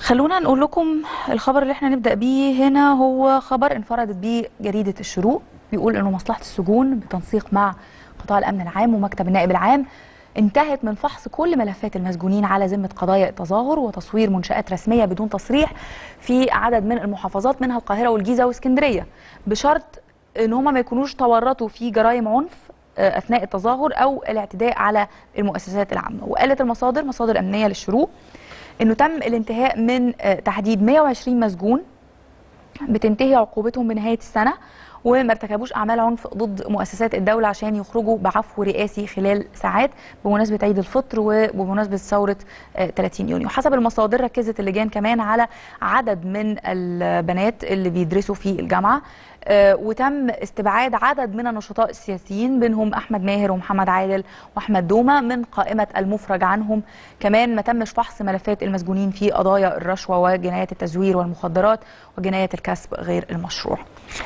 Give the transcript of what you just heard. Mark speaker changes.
Speaker 1: خلونا نقول لكم الخبر اللي احنا نبدأ بيه هنا هو خبر انفردت بيه جريدة الشروق بيقول انه مصلحة السجون بتنسيق مع قطاع الأمن العام ومكتب النائب العام انتهت من فحص كل ملفات المسجونين على ذمة قضايا التظاهر وتصوير منشآت رسمية بدون تصريح في عدد من المحافظات منها القاهرة والجيزة واسكندرية بشرط ان هم ما يكونوش تورطوا في جرائم عنف آه، اثناء التظاهر او الاعتداء على المؤسسات العامه وقالت المصادر مصادر امنيه للشروق انه تم الانتهاء من آه، تحديد 120 مسجون بتنتهي عقوبتهم بنهايه السنه وما ارتكبوش اعمال عنف ضد مؤسسات الدوله عشان يخرجوا بعفو رئاسي خلال ساعات بمناسبه عيد الفطر وبمناسبه ثوره آه، 30 يونيو حسب المصادر ركزت اللجان كمان على عدد من البنات اللي بيدرسوا في الجامعه آه، وتم استبعاد عدد من النشطاء السياسيين بينهم احمد ماهر ومحمد عادل واحمد دومه من قائمه المفرج عنهم كمان ما تمش فحص ملفات المسجونين في قضايا الرشوه وجنايات التزوير والمخدرات وجنايات الكسب غير المشروع